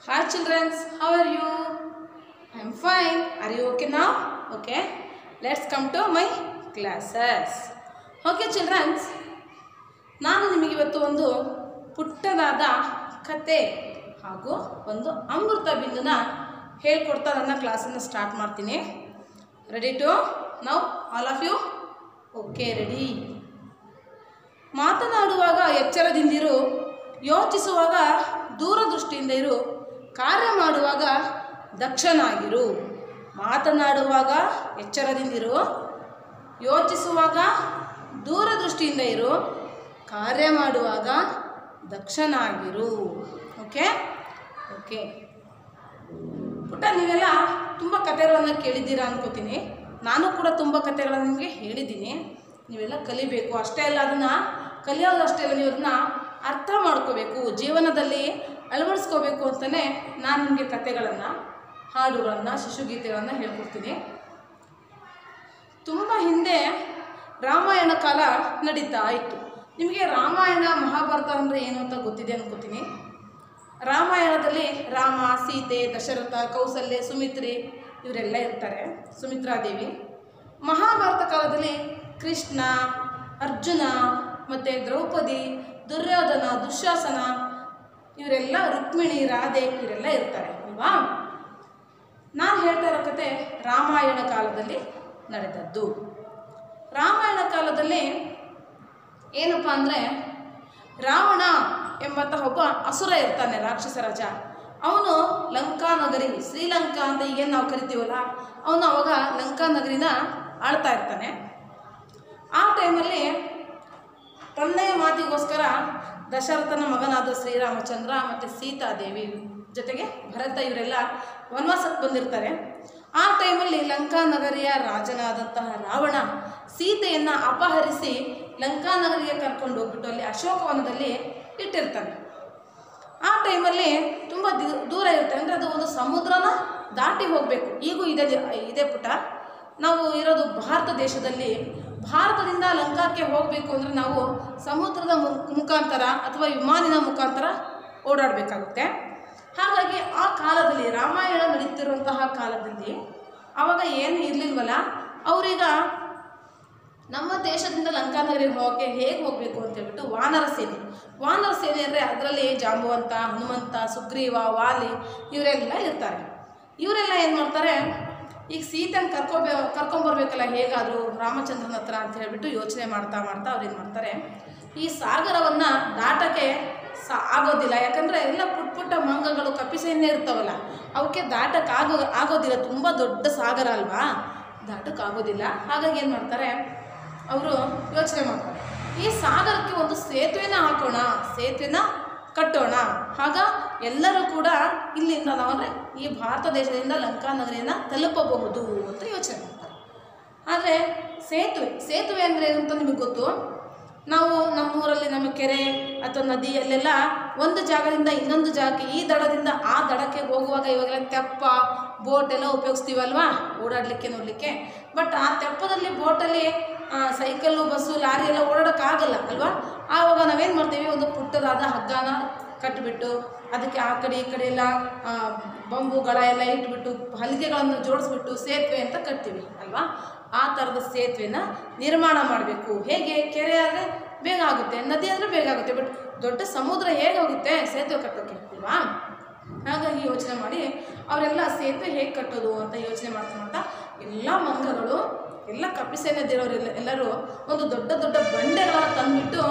Hi children, how are you? I'm fine. Are you okay now? Okay. Let's come to my classes. Okay children, ನಾನು ನಿಮಗೆ ಇವತ್ತು ಒಂದು ಪುಟ್ಟದಾದ ಕತೆ ಹಾಗೂ ಒಂದು ಅಮೃತ ಬಿಂದುನ ಹೇಳ್ಕೊಡ್ತಾ ನನ್ನ ಕ್ಲಾಸನ್ನು ಸ್ಟಾರ್ಟ್ ಮಾಡ್ತೀನಿ ready to now all of you okay ready ಮಾತನಾಡುವಾಗ ಎಚ್ಚರದಿಂದಿರು ಯೋಚಿಸುವಾಗ ದೂರದೃಷ್ಟಿಯಿಂದ ಇರು ಕಾರ್ಯ ಮಾಡುವಾಗ ದಕ್ಷನಾಗಿರು ಮಾತನಾಡುವಾಗ ಎಚ್ಚರದಿಂದಿರು ಯೋಚಿಸುವಾಗ ದೂರದೃಷ್ಟಿಯಿಂದ ಇರು ಕಾರ್ಯ ಮಾಡುವಾಗ ದಕ್ಷನಾಗಿರು ಓಕೆ ಓಕೆ ಪುಟ್ಟ ನೀವೆಲ್ಲ ತುಂಬ ಕಥೆಗಳನ್ನು ಕೇಳಿದ್ದೀರಾ ಅನ್ಕೋತೀನಿ ನಾನು ಕೂಡ ತುಂಬ ಕಥೆಗಳನ್ನು ನಿಮಗೆ ಹೇಳಿದ್ದೀನಿ ನೀವೆಲ್ಲ ಕಲಿಬೇಕು ಅಷ್ಟೇ ಅಲ್ಲ ಅದನ್ನು ಕಲಿಯೋದಷ್ಟೇ ಅಲ್ಲ ನೀವು ಅದನ್ನ ಅರ್ಥ ಮಾಡ್ಕೋಬೇಕು ಜೀವನದಲ್ಲಿ ಅಳವಡಿಸ್ಕೋಬೇಕು ಅಂತಲೇ ನಾನು ನಿಮಗೆ ಕಥೆಗಳನ್ನು ಹಾಡುಗಳನ್ನು ಶಿಶುಗೀತೆಗಳನ್ನು ಹೇಳ್ಕೊಡ್ತೀನಿ ತುಂಬ ಹಿಂದೆ ರಾಮಾಯಣ ಕಾಲ ನಡೀತಾ ಇತ್ತು ನಿಮಗೆ ರಾಮಾಯಣ ಮಹಾಭಾರತ ಅಂದರೆ ಏನು ಅಂತ ಗೊತ್ತಿದೆ ಅನ್ಕೋತೀನಿ ರಾಮಾಯಣದಲ್ಲಿ ರಾಮ ಸೀತೆ ದಶರಥ ಕೌಸಲ್ಯ ಸುಮಿತ್ರೆ ಇವರೆಲ್ಲ ಇರ್ತಾರೆ ಸುಮಿತ್ರಾದೇವಿ ಮಹಾಭಾರತ ಕಾಲದಲ್ಲಿ ಕೃಷ್ಣ ಅರ್ಜುನ ಮತ್ತು ದ್ರೌಪದಿ ದುರ್ಯೋಧನ ದುಶ್ಯಾಸನ ಇವರೆಲ್ಲ ರುಕ್ಮಿಣಿ ರಾಧೆ ಇವರೆಲ್ಲ ಇರ್ತಾರೆ ಅಲ್ವಾ ನಾನು ಹೇಳ್ತಾ ಇರೋ ಕತೆ ರಾಮಾಯಣ ಕಾಲದಲ್ಲಿ ನಡೆದದ್ದು ರಾಮಾಯಣ ಕಾಲದಲ್ಲಿ ಏನಪ್ಪ ಅಂದರೆ ರಾವಣ ಎಂಬಂತಹ ಒಬ್ಬ ಅಸುರ ಇರ್ತಾನೆ ರಾಕ್ಷಸ ರಾಜ ಅವನು ಲಂಕಾ ನಗರಿ ಶ್ರೀಲಂಕಾ ಅಂತ ಈಗೇನು ನಾವು ಕರಿತೀವಲ್ಲ ಅವನು ಅವಾಗ ಲಂಕಾ ನಗರಿನ ಆಳ್ತಾ ಇರ್ತಾನೆ ಆ ಟೈಮಲ್ಲಿ ತಂದೆಯ ಮಾತಿಗೋಸ್ಕರ ದಶರಥನ ಮಗನಾದ ಶ್ರೀರಾಮಚಂದ್ರ ಮತ್ತು ಸೀತಾದೇವಿ ಜೊತೆಗೆ ಭರತ ಇವರೆಲ್ಲ ವನವಾಸಕ್ಕೆ ಬಂದಿರ್ತಾರೆ ಆ ಟೈಮಲ್ಲಿ ಲಂಕಾ ನಗರಿಯ ರಾಜನಾದಂತಹ ರಾವಣ ಸೀತೆಯನ್ನು ಅಪಹರಿಸಿ ಲಂಕಾ ನಗರಿಗೆ ಕರ್ಕೊಂಡು ಹೋಗ್ಬಿಟ್ಟು ಅಲ್ಲಿ ಅಶೋಕವನದಲ್ಲಿ ಇಟ್ಟಿರ್ತಾನೆ ಆ ಟೈಮಲ್ಲಿ ತುಂಬ ದೂರ ಇರುತ್ತೆ ಅಂದರೆ ಅದು ಒಂದು ಸಮುದ್ರನ ದಾಟಿ ಹೋಗಬೇಕು ಈಗೂ ಇದೆ ಇದೆ ಪುಟ ನಾವು ಇರೋದು ಭಾರತ ದೇಶದಲ್ಲಿ ಭಾರತದಿಂದ ಲಂಕಾಕ್ಕೆ ಹೋಗಬೇಕು ಅಂದರೆ ನಾವು ಸಮುದ್ರದ ಮು ಮುಖಾಂತರ ಅಥವಾ ವಿಮಾನಿನ ಮುಖಾಂತರ ಓಡಾಡಬೇಕಾಗುತ್ತೆ ಹಾಗಾಗಿ ಆ ಕಾಲದಲ್ಲಿ ರಾಮಾಯಣ ನಡೀತಿರುವಂತಹ ಕಾಲದಲ್ಲಿ ಆವಾಗ ಏನು ಇರಲಿಲ್ವಲ್ಲ ಅವರೀಗ ನಮ್ಮ ದೇಶದಿಂದ ಲಂಕಾನಗರಿಗೆ ಹೋಗೋಕ್ಕೆ ಹೇಗೆ ಹೋಗಬೇಕು ಅಂತ ಹೇಳ್ಬಿಟ್ಟು ವಾನರ ಸೇನೆ ವಾನರ ಸೇನೆ ಅಂದರೆ ಅದರಲ್ಲಿ ಜಾಂಬುವಂತ ಹನುಮಂತ ಸುಗ್ರೀವ ವಾಲಿ ಇವರೆಲ್ಲ ಇರ್ತಾರೆ ಇವರೆಲ್ಲ ಏನು ಮಾಡ್ತಾರೆ ಈಗ ಸೀತೆನ ಕರ್ಕೊಬೇ ಕರ್ಕೊಂಬರ್ಬೇಕಲ್ಲ ಹೇಗಾದರೂ ರಾಮಚಂದ್ರನ ಹತ್ರ ಅಂತ ಹೇಳ್ಬಿಟ್ಟು ಯೋಚನೆ ಮಾಡ್ತಾ ಮಾಡ್ತಾ ಅವ್ರು ಏನು ಮಾಡ್ತಾರೆ ಈ ಸಾಗರವನ್ನು ದಾಟಕ್ಕೆ ಸಾ ಆಗೋದಿಲ್ಲ ಯಾಕಂದರೆ ಎಲ್ಲ ಪುಟ್ಟ ಪುಟ್ಟ ಮಂಗಗಳು ಕಪಿಸೇನೆ ಇರ್ತಾವಲ್ಲ ಅವಕ್ಕೆ ದಾಟಕ್ಕೆ ಆಗೋ ಆಗೋದಿಲ್ಲ ತುಂಬ ದೊಡ್ಡ ಸಾಗರ ಅಲ್ವಾ ದಾಟಕ್ಕೆ ಆಗೋದಿಲ್ಲ ಹಾಗಾಗಿ ಏನು ಮಾಡ್ತಾರೆ ಅವರು ಯೋಚನೆ ಮಾಡ್ತಾರೆ ಈ ಸಾಗರಕ್ಕೆ ಒಂದು ಸೇತುವೆನ ಹಾಕೋಣ ಸೇತುವೆನ ಕಟ್ಟೋಣ ಆಗ ಎಲ್ಲರೂ ಕೂಡ ಇಲ್ಲಿಂದ ನಾವು ಅಂದರೆ ಈ ಭಾರತ ದೇಶದಿಂದ ಲಂಕಾ ನಗರಿಯನ್ನು ತಲುಪಬಹುದು ಅಂತ ಯೋಚನೆ ಮಾಡ್ತಾರೆ ಆದರೆ ಸೇತುವೆ ಸೇತುವೆ ಅಂದರೆ ಏನು ಅಂತ ನಿಮಗೆ ಗೊತ್ತು ನಾವು ನಮ್ಮೂರಲ್ಲಿ ನಮ್ಮ ಕೆರೆ ಅಥವಾ ನದಿ ಅಲ್ಲೆಲ್ಲ ಒಂದು ಜಾಗದಿಂದ ಇನ್ನೊಂದು ಜಾಗಕ್ಕೆ ಈ ದಡದಿಂದ ಆ ದಡಕ್ಕೆ ಹೋಗುವಾಗ ಇವಾಗೆಲ್ಲ ತೆಪ್ಪ ಬೋಟ್ ಎಲ್ಲ ಉಪಯೋಗಿಸ್ತೀವಲ್ವಾ ಓಡಾಡಲಿಕ್ಕೆ ನೋಡಲಿಕ್ಕೆ ಬಟ್ ಆ ತೆಪ್ಪದಲ್ಲಿ ಬೋಟಲ್ಲಿ ಸೈಕಲ್ಲು ಬಸ್ಸು ಲಾರಿ ಎಲ್ಲ ಓಡಾಡೋಕ್ಕಾಗಲ್ಲ ಅಲ್ವಾ ಆವಾಗ ನಾವೇನು ಮಾಡ್ತೀವಿ ಒಂದು ಪುಟ್ಟದಾದ ಹಗ್ಗನ ಕಟ್ಟಿಬಿಟ್ಟು ಅದಕ್ಕೆ ಆ ಕಡೆ ಈ ಕಡೆ ಎಲ್ಲ ಬಂಬುಗಳ ಎಲ್ಲ ಇಟ್ಬಿಟ್ಟು ಹಲಿಗೆಗಳನ್ನು ಜೋಡಿಸ್ಬಿಟ್ಟು ಸೇತುವೆ ಅಂತ ಕಟ್ತೀವಿ ಅಲ್ವಾ ಆ ಥರದ ಸೇತುವೆನ ನಿರ್ಮಾಣ ಮಾಡಬೇಕು ಹೇಗೆ ಕೆರೆ ಆದರೆ ಬೇಗ ಆಗುತ್ತೆ ನದಿ ಅಂದರೆ ಬೇಗ ಆಗುತ್ತೆ ಬಟ್ ದೊಡ್ಡ ಸಮುದ್ರ ಹೇಗೆ ಹೋಗುತ್ತೆ ಸೇತುವೆ ಕಟ್ಟೋಕ್ಕೆ ಅಲ್ವಾ ಹಾಗಾಗಿ ಯೋಚನೆ ಮಾಡಿ ಅವರೆಲ್ಲ ಸೇತುವೆ ಹೇಗೆ ಕಟ್ಟೋದು ಅಂತ ಯೋಚನೆ ಮಾಡ್ತಾ ಮಾಡ್ತಾ ಎಲ್ಲ ಮಂಗಗಳು ಎಲ್ಲ ಕಪಿಸೇನೆದಿರೋರೆಲ್ಲ ಎಲ್ಲರೂ ಒಂದು ದೊಡ್ಡ ದೊಡ್ಡ ಬಂಡೆಗಳನ್ನು ತಂದುಬಿಟ್ಟು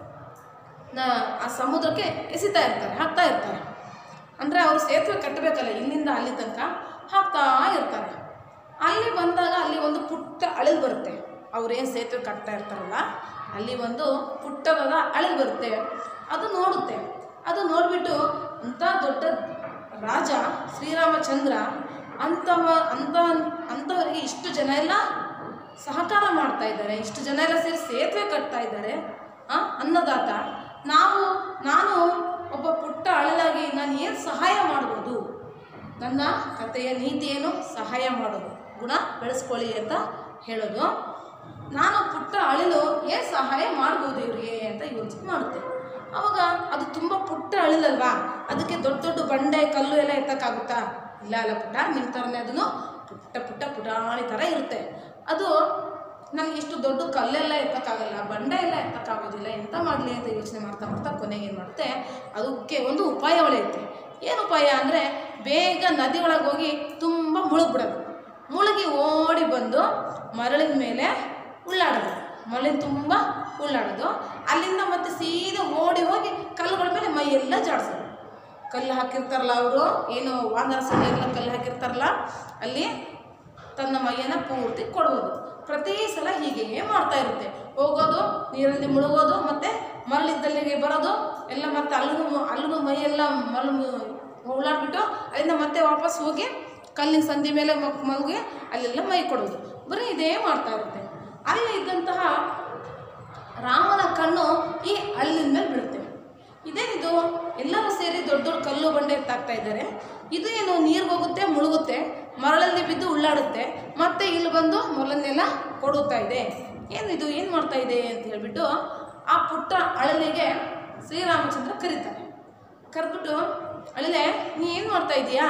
ನ ಆ ಸಮುದ್ರಕ್ಕೆ ಎಸಿತಾ ಇರ್ತಾರೆ ಹಾಕ್ತಾ ಇರ್ತಾರೆ ಅಂದರೆ ಅವರು ಸೇತುವೆ ಕಟ್ಟಬೇಕಲ್ಲ ಇಲ್ಲಿಂದ ಅಲ್ಲಿ ತನಕ ಹಾಕ್ತಾ ಇರ್ತಾರೆ ಅಲ್ಲಿ ಬಂದಾಗ ಅಲ್ಲಿ ಒಂದು ಪುಟ್ಟ ಅಳಿಲು ಬರುತ್ತೆ ಅವ್ರೇನು ಸೇತುವೆ ಕಟ್ತಾ ಇರ್ತಾರಲ್ಲ ಅಲ್ಲಿ ಒಂದು ಪುಟ್ಟದಾದ ಅಳಿಲು ಬರುತ್ತೆ ಅದು ನೋಡುತ್ತೆ ಅದು ನೋಡಿಬಿಟ್ಟು ಅಂಥ ದೊಡ್ಡ ರಾಜ ಶ್ರೀರಾಮಚಂದ್ರ ಅಂಥವ ಅಂಥ ಅಂಥವರಿಗೆ ಇಷ್ಟು ಜನ ಎಲ್ಲ ಸಹಕಾರ ಮಾಡ್ತಾ ಇದ್ದಾರೆ ಇಷ್ಟು ಜನ ಎಲ್ಲ ಸೇರಿ ಸೇತುವೆ ಕಟ್ತಾ ಇದ್ದಾರೆ ಅನ್ನದಾತ ನಾವು ನಾನು ಒಬ್ಬ ಪುಟ್ಟ ಅಳಲಾಗಿ ನಾನು ಏನು ಸಹಾಯ ಮಾಡ್ಬೋದು ನನ್ನ ಕಥೆಯ ನೀತಿ ಏನು ಸಹಾಯ ಮಾಡೋದು ಗುಣ ಬೆಳೆಸ್ಕೊಳ್ಳಿ ಅಂತ ಹೇಳೋದು ನಾನು ಪುಟ್ಟ ಅಳಿಲು ಏನು ಸಹಾಯ ಮಾಡ್ಬೋದು ಇವರಿಗೆ ಅಂತ ಯೋಚನೆ ಮಾಡುತ್ತೆ ಅವಾಗ ಅದು ತುಂಬ ಪುಟ್ಟ ಪುಟ್ಟ ಅಳಿಲಲ್ವಾ ಅದಕ್ಕೆ ದೊಡ್ಡ ದೊಡ್ಡ ಬಂಡೆ ಕಲ್ಲು ಎಲ್ಲ ಎತ್ತಕ್ಕಾಗುತ್ತಾ ಇಲ್ಲ ಅಲ್ಲ ಪುಟ್ಟ ನಿಮ್ಮ ಥರನೇ ಅದನ್ನು ಪುಟ್ಟ ಪುಟ್ಟ ಪುಟಾಣಿ ಥರ ಇರುತ್ತೆ ಅದು ನನಗೆ ಇಷ್ಟು ದೊಡ್ಡ ಕಲ್ಲೆಲ್ಲ ಎತ್ತಕ್ಕಾಗಲ್ಲ ಬಂಡೆ ಎಲ್ಲ ಎತ್ತಕ್ಕಾಗೋದಿಲ್ಲ ಎಂತ ಮಾಡಲಿ ಅಂತ ಯೋಚನೆ ಮಾಡ್ತಾ ಮಾಡ್ತಾ ಕೊನೆಗೆ ಏನು ಮಾಡುತ್ತೆ ಅದಕ್ಕೆ ಒಂದು ಉಪಾಯ ಹೊಳೆಯುತ್ತೆ ಏನು ಉಪಾಯ ಅಂದರೆ ಬೇಗ ನದಿ ಒಳಗೆ ಹೋಗಿ ತುಂಬ ಮುಳುಗ್ಬಿಡೋದು ಮುಳುಗಿ ಓಡಿ ಬಂದು ಮರಳಿನ ಮೇಲೆ ಉಳ್ಳಾಡೋದು ಮರಳಿನ ತುಂಬ ಉಳ್ಳಾಡೋದು ಅಲ್ಲಿಂದ ಮತ್ತೆ ಸೀದಾ ಓಡಿ ಹೋಗಿ ಕಲ್ಲುಗಳ ಮೇಲೆ ಮೈ ಎಲ್ಲ ಜಾಡ್ಸೋದು ಕಲ್ಲು ಹಾಕಿರ್ತಾರಲ್ಲ ಅವರು ಏನು ವಾನರ ಸೈನ್ಯಗಳ ಕಲ್ಲು ಹಾಕಿರ್ತಾರಲ್ಲ ಅಲ್ಲಿ ತನ್ನ ಮೈಯನ್ನು ಪೂರ್ತಿ ಕೊಡುವುದು ಪ್ರತಿ ಸಲ ಹೀಗೆಯೇ ಮಾಡ್ತಾ ಇರುತ್ತೆ ಹೋಗೋದು ನೀರಲ್ಲಿ ಮುಳುಗೋದು ಮತ್ತೆ ಮರಳಿದ್ದಲ್ಲಿಗೆ ಬರೋದು ಎಲ್ಲ ಮತ್ತೆ ಅಲ್ಲೂ ಅಲ್ಲೂ ಮೈಯೆಲ್ಲ ಮರಳು ಉಳ್ಳಾಡ್ಬಿಟ್ಟು ಅಲ್ಲಿಂದ ಮತ್ತೆ ವಾಪಸ್ ಹೋಗಿ ಕಲ್ಲಿನ ಸಂಧಿ ಮೇಲೆ ಮಕ್ ಮಲಗಿ ಅಲ್ಲೆಲ್ಲ ಮೈ ಕೊಡೋದು ಬರೀ ಇದೇ ಮಾಡ್ತಾ ಇರುತ್ತೆ ಅಲ್ಲಿ ಇದ್ದಂತಹ ರಾಮನ ಕಣ್ಣು ಈ ಹಳ್ಳಿನ ಮೇಲೆ ಬೀಳುತ್ತೆ ಇದೇನಿದು ಎಲ್ಲರೂ ಸೇರಿ ದೊಡ್ಡ ದೊಡ್ಡ ಕಲ್ಲು ಬಂಡೆ ಎತ್ತಾಕ್ತಾ ಇದ್ದಾರೆ ಇದು ಏನು ನೀರಿಗೆ ಹೋಗುತ್ತೆ ಮುಳುಗುತ್ತೆ ಮರಳಲ್ಲಿ ಬಿದ್ದು ಉಳ್ಳಾಡುತ್ತೆ ಮತ್ತೆ ಇಲ್ಲಿ ಬಂದು ಮರಳನ್ನೆಲ್ಲ ಕೊಡುತ್ತಾ ಇದೆ ಏನಿದು ಏನು ಮಾಡ್ತಾ ಇದೆ ಅಂತ ಹೇಳ್ಬಿಟ್ಟು ಆ ಪುಟ್ಟ ಅಳಲಿಗೆ ಶ್ರೀರಾಮಚಂದ್ರ ಕರೀತಾರೆ ಕರೆದ್ಬಿಟ್ಟು ಅಳಲೆ ನೀ ಏನು ಮಾಡ್ತಾ ಇದೀಯಾ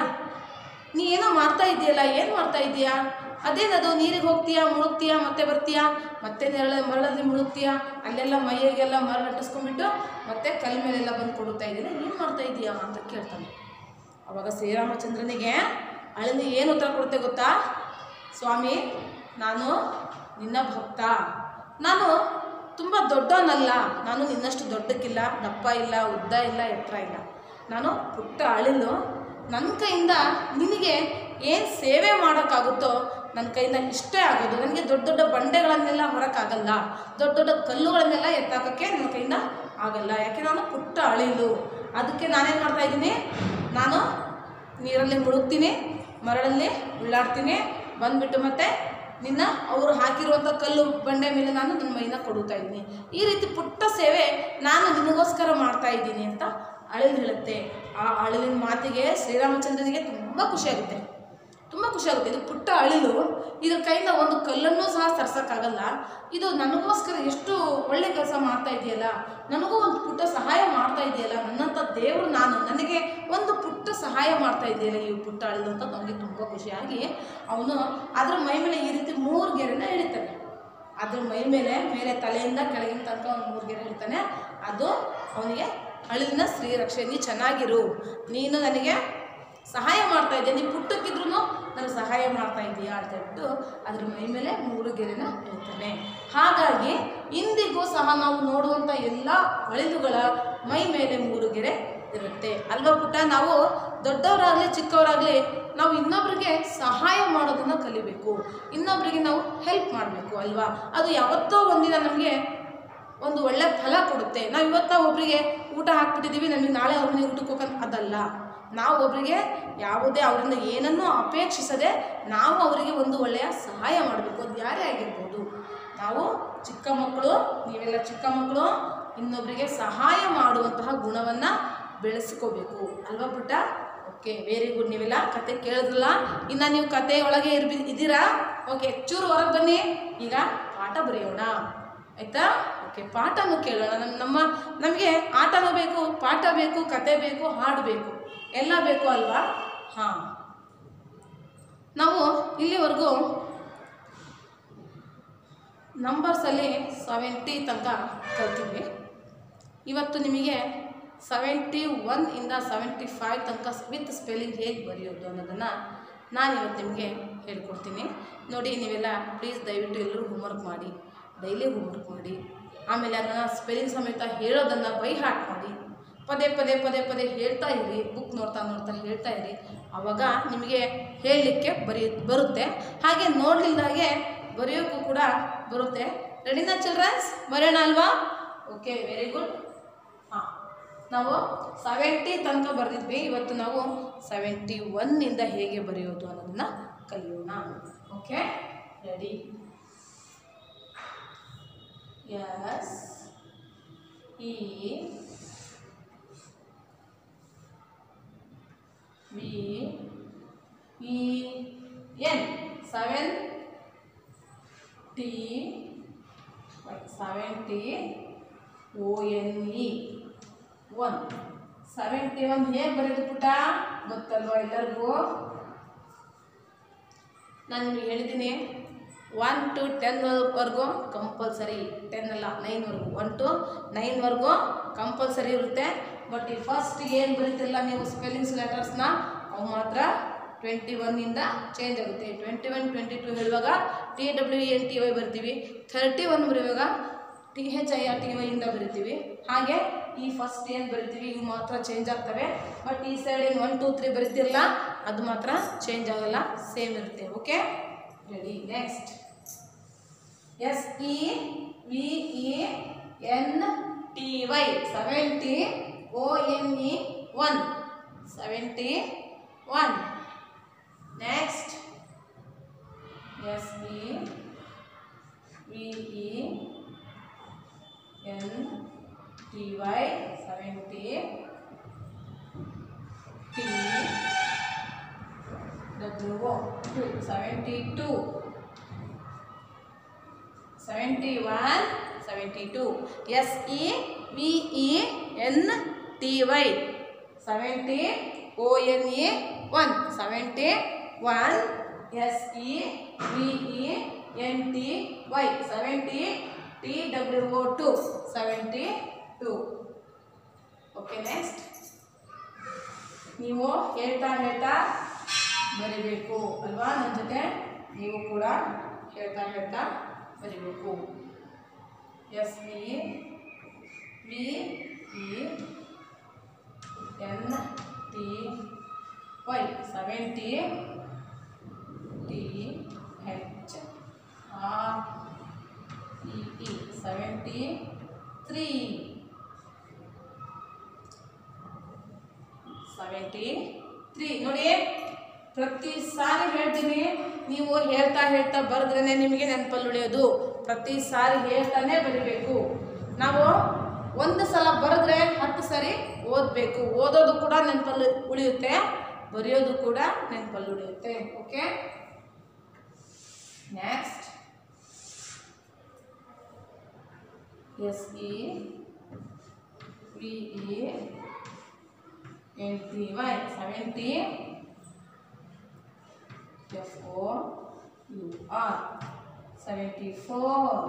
ನೀ ಏನೋ ಮಾಡ್ತಾ ಇದೆಯಲ್ಲ ಏನು ಮಾಡ್ತಾ ಇದೀಯಾ ಅದೇನದು ನೀರಿಗೆ ಹೋಗ್ತೀಯಾ ಮುಳುಗ್ತೀಯಾ ಮತ್ತೆ ಬರ್ತೀಯಾ ಮತ್ತೆ ನೆರಳ ಮರಳಲ್ಲಿ ಮುಳುಗ್ತೀಯಾ ಅಲ್ಲೆಲ್ಲ ಮೈಯಾಗೆಲ್ಲ ಮರಳು ಅಂಟಿಸ್ಕೊಂಡ್ಬಿಟ್ಟು ಮತ್ತೆ ಕಲ್ ಮೇಲೆಲ್ಲ ಬಂದು ಕೊಡುತ್ತಾ ಇದ್ದೀನಿ ಏನು ಮಾಡ್ತಾ ಇದೀಯಾ ಅಂತ ಕೇಳ್ತಾನೆ ಅವಾಗ ಶ್ರೀರಾಮಚಂದ್ರನಿಗೆ ಅಳಲಿ ಏನು ಉತ್ತರ ಕೊಡುತ್ತೆ ಗೊತ್ತಾ ಸ್ವಾಮಿ ನಾನು ನಿನ್ನ ಭಕ್ತ ನಾನು ತುಂಬ ದೊಡ್ಡವನಲ್ಲ ನಾನು ನಿನ್ನಷ್ಟು ದೊಡ್ಡಕ್ಕಿಲ್ಲ ದಪ್ಪ ಇಲ್ಲ ಉದ್ದ ಇಲ್ಲ ಎತ್ತರ ಇಲ್ಲ ನಾನು ಪುಟ್ಟ ಅಳಿಲು ನನ್ನ ಕೈಯಿಂದ ನಿನಗೆ ಏನು ಸೇವೆ ಮಾಡೋಕ್ಕಾಗುತ್ತೋ ನನ್ನ ಕೈಯಿಂದ ಇಷ್ಟೇ ಆಗೋದು ನನಗೆ ದೊಡ್ಡ ದೊಡ್ಡ ಬಂಡೆಗಳನ್ನೆಲ್ಲ ಹೊರಕ್ಕಾಗಲ್ಲ ದೊಡ್ಡ ದೊಡ್ಡ ಕಲ್ಲುಗಳನ್ನೆಲ್ಲ ಎತ್ತಾಕೋಕ್ಕೆ ನನ್ನ ಕೈಯಿಂದ ಆಗಲ್ಲ ಯಾಕೆ ನಾನು ಪುಟ್ಟ ಅಳಿಲು ಅದಕ್ಕೆ ನಾನೇನು ಮಾಡ್ತಾ ಇದ್ದೀನಿ ನಾನು ನೀರಲ್ಲಿ ಮುಳುಗ್ತೀನಿ ಮರಳಲ್ಲಿ ಉಳ್ಳಾಡ್ತೀನಿ ಬಂದ್ಬಿಟ್ಟು ಮತ್ತೆ ನಿನ್ನ ಅವರು ಹಾಕಿರುವಂಥ ಕಲ್ಲು ಬಂಡೆ ಮೇಲೆ ನಾನು ನನ್ನ ಮೈನ ಕೊಡುತ್ತಾ ಇದ್ದೀನಿ ಈ ರೀತಿ ಪುಟ್ಟ ಸೇವೆ ನಾನು ನಿನಗೋಸ್ಕರ ಮಾಡ್ತಾ ಇದ್ದೀನಿ ಅಂತ ಅಳಿಲು ಹೇಳುತ್ತೆ ಆ ಅಳಿಲಿನ ಮಾತಿಗೆ ಶ್ರೀರಾಮಚಂದ್ರನಿಗೆ ತುಂಬ ಖುಷಿಯಾಗುತ್ತೆ ತುಂಬ ಖುಷಿಯಾಗುತ್ತೆ ಇದು ಪುಟ್ಟ ಅಳಿಲು ಇದ್ರ ಕೈಯಿಂದ ಒಂದು ಕಲ್ಲನ್ನು ಸಹ ತರ್ಸೋಕ್ಕಾಗಲ್ಲ ಇದು ನನಗೋಸ್ಕರ ಎಷ್ಟು ಒಳ್ಳೆ ಕೆಲಸ ಮಾಡ್ತಾ ಇದೆಯಲ್ಲ ನನಗೂ ಒಂದು ಪುಟ್ಟ ಸಹಾಯ ಮಾಡ್ತಾ ಇದೆಯಲ್ಲ ನನ್ನಂಥ ದೇವರು ನಾನು ನನಗೆ ಒಂದು ಪುಟ್ಟ ಸಹಾಯ ಮಾಡ್ತಾ ಇದೆಯಲ್ಲ ಈ ಪುಟ್ಟ ಅಳಿಲು ಅಂತ ನನಗೆ ತುಂಬ ಖುಷಿಯಾಗಿ ಅವನು ಅದ್ರ ಮೈ ಮೇಲೆ ಈ ರೀತಿ ಮೂರು ಗೆರೆನ ಎಳಿತಾನೆ ಅದ್ರ ಮೈ ಮೇಲೆ ಮೇಲೆ ತಲೆಯಿಂದ ಕೆಳಗಿನ ತನಕ ಒಂದು ಮೂರು ಗೆರೆ ಹೇಳ್ತಾನೆ ಅದು ಅವನಿಗೆ ಅಳಿಲಿನ ಸ್ತ್ರೀ ರಕ್ಷೆ ನೀ ಚೆನ್ನಾಗಿರು ನೀನು ನನಗೆ ಸಹಾಯ ಮಾಡ್ತಾ ಇದ್ದೆ ನೀನು ಪುಟ್ಟಕ್ಕಿದ್ರು ನನಗೆ ಸಹಾಯ ಮಾಡ್ತಾ ಇದ್ದೀಯಾ ಅಂತ ಹೇಳ್ಬಿಟ್ಟು ಅದ್ರ ಮೈ ಮೇಲೆ ಮೂರು ಗೆರೆನ ಹೇಳ್ತಾನೆ ಹಾಗಾಗಿ ಇಂದಿಗೂ ಸಹ ನಾವು ನೋಡುವಂಥ ಎಲ್ಲ ಅಳಿಲುಗಳ ಮೈ ಮೇಲೆ ಮೂರು ಗೆರೆ ಇರುತ್ತೆ ಅಲ್ವಾ ಪುಟ್ಟ ನಾವು ದೊಡ್ಡವರಾಗಲಿ ಚಿಕ್ಕವರಾಗಲಿ ನಾವು ಇನ್ನೊಬ್ರಿಗೆ ಸಹಾಯ ಮಾಡೋದನ್ನು ಕಲಿಬೇಕು ಇನ್ನೊಬ್ರಿಗೆ ನಾವು ಹೆಲ್ಪ್ ಮಾಡಬೇಕು ಅಲ್ವಾ ಅದು ಯಾವತ್ತೋ ಒಂದಿನ ನಮಗೆ ಒಂದು ಒಳ್ಳೆ ಫಲ ಕೊಡುತ್ತೆ ನಾವು ಇವತ್ತು ನಾವು ಒಬ್ಬರಿಗೆ ಊಟ ಹಾಕ್ಬಿಟ್ಟಿದ್ದೀವಿ ನಮಗೆ ನಾಳೆ ಅವ್ರ ಮನೆಗೆ ಊಟಕ್ಕೆ ಹೋಗೋದು ಅದಲ್ಲ ನಾವು ಒಬ್ಬರಿಗೆ ಯಾವುದೇ ಅವರಿಂದ ಏನನ್ನೂ ಅಪೇಕ್ಷಿಸದೆ ನಾವು ಅವರಿಗೆ ಒಂದು ಒಳ್ಳೆಯ ಸಹಾಯ ಮಾಡಬೇಕು ಅದು ಯಾರೇ ಆಗಿರ್ಬೋದು ನಾವು ಚಿಕ್ಕ ಮಕ್ಕಳು ನೀವೆಲ್ಲ ಚಿಕ್ಕ ಮಕ್ಕಳು ಇನ್ನೊಬ್ಬರಿಗೆ ಸಹಾಯ ಮಾಡುವಂತಹ ಗುಣವನ್ನು ಬೆಳೆಸ್ಕೋಬೇಕು ಅಲ್ವಾ ಪುಟ್ಟ ಓಕೆ ವೆರಿ ಗುಡ್ ನೀವೆಲ್ಲ ಕತೆ ಕೇಳಿದ್ರಲ್ಲ ಇನ್ನು ನೀವು ಕತೆ ಒಳಗೆ ಇರ್ಬಿ ಇದ್ದೀರಾ ಓಕೆ ಚೂರು ಹೊರಗೆ ಬನ್ನಿ ಈಗ ಪಾಠ ಬರೆಯೋಣ ಆಯಿತಾ ಓಕೆ ಪಾಠನೂ ಕೇಳೋಣ ನಮ್ಮ ನಮ್ಮ ನಮಗೆ ಆಟನೂ ಬೇಕು ಪಾಠ ಬೇಕು ಕತೆ ಬೇಕು ಹಾಡು ಬೇಕು ಎಲ್ಲ ಬೇಕು ಅಲ್ವಾ ಹಾಂ ನಾವು ಇಲ್ಲಿವರೆಗೂ ನಂಬರ್ಸಲ್ಲಿ ಸೆವೆಂಟಿ ತನಕ ಕಲ್ತಿದ್ವಿ ಇವತ್ತು ನಿಮಗೆ ಸೆವೆಂಟಿ ಒನ್ ಇಂದ ಸೆವೆಂಟಿ ಫೈವ್ ತನಕ ವಿತ್ ಸ್ಪೆಲ್ಲಿಂಗ್ ಹೇಗೆ ಬರೆಯೋದು ಅನ್ನೋದನ್ನು ನಾನು ಇವತ್ತು ನಿಮಗೆ ಹೇಳ್ಕೊಡ್ತೀನಿ ನೋಡಿ ನೀವೆಲ್ಲ ಪ್ಲೀಸ್ ದಯವಿಟ್ಟು ಎಲ್ಲರೂ ಹೋಮ್ವರ್ಕ್ ಮಾಡಿ ಡೈಲಿ ಹೋಮ್ವರ್ಕ್ ಮಾಡಿ ಆಮೇಲೆ ಅದನ್ನು ಸ್ಪೆಲ್ಲಿಂಗ್ ಸಮೇತ ಹೇಳೋದನ್ನು ಬೈ ಹಾಟ್ ಮಾಡಿ ಪದೇ ಪದೇ ಪದೇ ಪದೇ ಹೇಳ್ತಾ ಇರಿ ಬುಕ್ ನೋಡ್ತಾ ನೋಡ್ತಾ ಹೇಳ್ತಾ ಇರಿ ಆವಾಗ ನಿಮಗೆ ಹೇಳಲಿಕ್ಕೆ ಬರೀ ಬರುತ್ತೆ ಹಾಗೆ ನೋಡಲಿಲ್ದಾಗೆ ಬರೆಯೋಕ್ಕೂ ಕೂಡ ಬರುತ್ತೆ ರೆಡಿನಾ ಚಿಲ್ಡ್ರನ್ಸ್ ಬರೆಯೋಣ ಅಲ್ವಾ ಓಕೆ ವೆರಿ ಗುಡ್ ಹಾಂ ನಾವು ಸೆವೆಂಟಿ ತನಕ ಬರೆದಿದ್ವಿ ಇವತ್ತು ನಾವು ಸೆವೆಂಟಿ ಒನ್ನಿಂದ ಹೇಗೆ ಬರೆಯೋದು ಅನ್ನೋದನ್ನ ಕಲಿಯೋಣ okay ready S E V E N seven T seventy O N E one seventy one ಹೇಗೆ ಬರೆದು ಪುಟ ಗೊತ್ತಲ್ವಾ ಎಲ್ಲರಿಗೂ ನಾನು ನಿಮಗೆ ಹೇಳಿದ್ದೀನಿ ಒನ್ ಟು ಟೆನ್ವರೆಗೂ ಕಂಪಲ್ಸರಿ ಟೆನ್ ಅಲ್ಲ ನೈನ್ವರೆಗೂ ಒನ್ ಟು ನೈನ್ವರೆಗೂ ಕಂಪಲ್ಸರಿ ಇರುತ್ತೆ ಬಟ್ ಈ ಫಸ್ಟ್ ಏನು ಬರೀತಿಲ್ಲ ನೀವು ಸ್ಪೆಲ್ಲಿಂಗ್ಸ್ ಲೆಟರ್ಸ್ನ ಅವು ಮಾತ್ರ ಟ್ವೆಂಟಿ ಒನ್ನಿಂದ ಚೇಂಜ್ ಆಗುತ್ತೆ ಟ್ವೆಂಟಿ ಒನ್ ಟ್ವೆಂಟಿ ಟು ಹೇಳುವಾಗ T W N T Y ಬರ್ತೀವಿ ಥರ್ಟಿ ಒನ್ ಬರೆಯುವಾಗ T H I R T ವೈಯಿಂದ ಬರಿತೀವಿ ಹಾಗೆ ಈ ಫಸ್ಟ್ ಏನು ಬರಿತೀವಿ ಇವು ಮಾತ್ರ ಚೇಂಜ್ ಆಗ್ತವೆ ಬಟ್ ಈ ಸೈಡ್ ಏನು ಒನ್ ಟೂ ತ್ರೀ ಬರಿತಿರಲ್ಲ ಅದು ಮಾತ್ರ ಚೇಂಜ್ ಆಗಲ್ಲ ಸೇಮ್ ಇರುತ್ತೆ okay ready next S E V E N T Y seventy O N E one seventy one next S E V E N T Y seventy T W O two seventy two seventy one seventy two S E V E N T Y seventy O N E one seventy one S E V E N T Y seventy T W O two seventy two okay next ನೀವು ಹೇಳ್ತಾ ಹೇಳ್ತಾ ಬರಿಬೇಕು ಅಲ್ವಾ ನನ್ನ ಜೊತೆ ನೀವು ಕೂಡ ಹೇಳ್ತಾ ಹೇಳ್ತಾ ಬರಿಬೇಕು S V V E N T Y seventy T H R E E seventy three seventy three ನೋಡಿ ಪ್ರತಿ ಸಾರಿ ಹೇಳ್ತೀನಿ ನೀವು ಹೇಳ್ತಾ ಹೇಳ್ತಾ ಬರೆದ್ರೇ ನಿಮಗೆ ನೆನಪಲ್ಲಿ ಉಳಿಯೋದು ಪ್ರತಿ ಸಾರಿ ಹೇಳ್ತಾನೆ ಬರಿಬೇಕು ನಾವು ಒಂದು ಸಲ ಬರೆದ್ರೆ ಹತ್ತು ಸರಿ ಓದಬೇಕು ಓದೋದು ಕೂಡ ನೆನಪಲ್ಲಿ ಉಳಿಯುತ್ತೆ ಬರೆಯೋದು ಕೂಡ ನೆನಪಲ್ಲಿ ಉಳಿಯುತ್ತೆ okay next S E V E N T Y seventy F O U R seventy four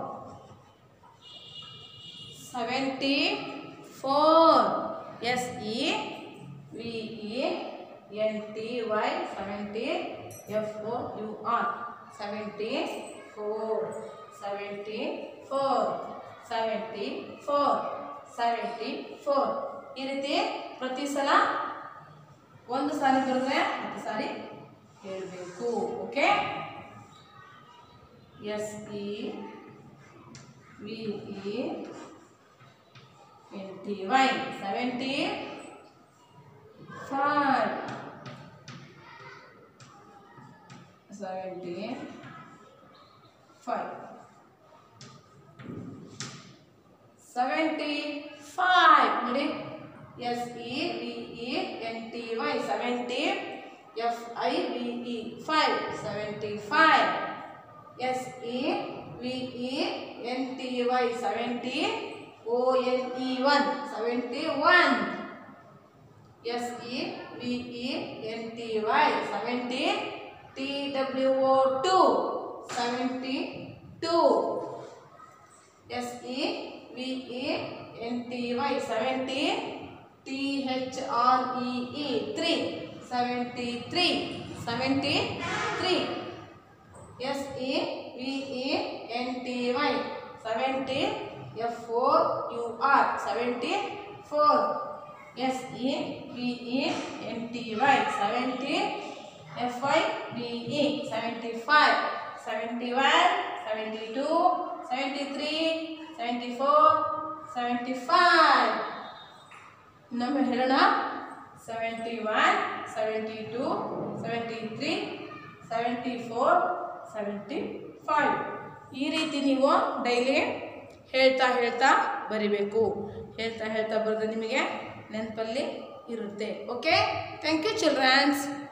seventy four S E V E N T Y seventy F O U R seventy four seventy four seventy four seventy four ಈ ರೀತಿ ಪ್ರತಿ ಸಲ ಒಂದು ಸಾರಿ ಬರೆದ್ರೆ ಹತ್ತು ಸಾರಿ ಹೇಳಬೇಕು okay S E V E N T Y seventy five seventy five seventy five ನೋಡಿ S E V E N T Y seventy F I V E five seventy five S E V E N T Y seventy O N E one seventy one S E V E N T Y seventy T W O two seventy two S E V E N T Y seventy T H R E E three seventy three seventy three S E V E N T Y seventy F O U R seventy four S E V E N T Y seventy F I V E seventy five seventy one seventy two seventy three seventy four seventy five ಇನ್ನೊಮ್ಮೆ ಹೇಳೋಣ seventy one seventy two seventy three seventy four seventy five ಈ ರೀತಿ ನೀವು daily ಹೇಳ್ತಾ ಹೇಳ್ತಾ ಬರಿಬೇಕು ಹೇಳ್ತಾ ಹೇಳ್ತಾ ಬರೆದ್ರೆ ನಿಮಗೆ ನೆನಪಲ್ಲಿ ಇರುತ್ತೆ ಓಕೆ ಥ್ಯಾಂಕ್ ಯು ಚಿಲ್ಡ್ರನ್ಸ್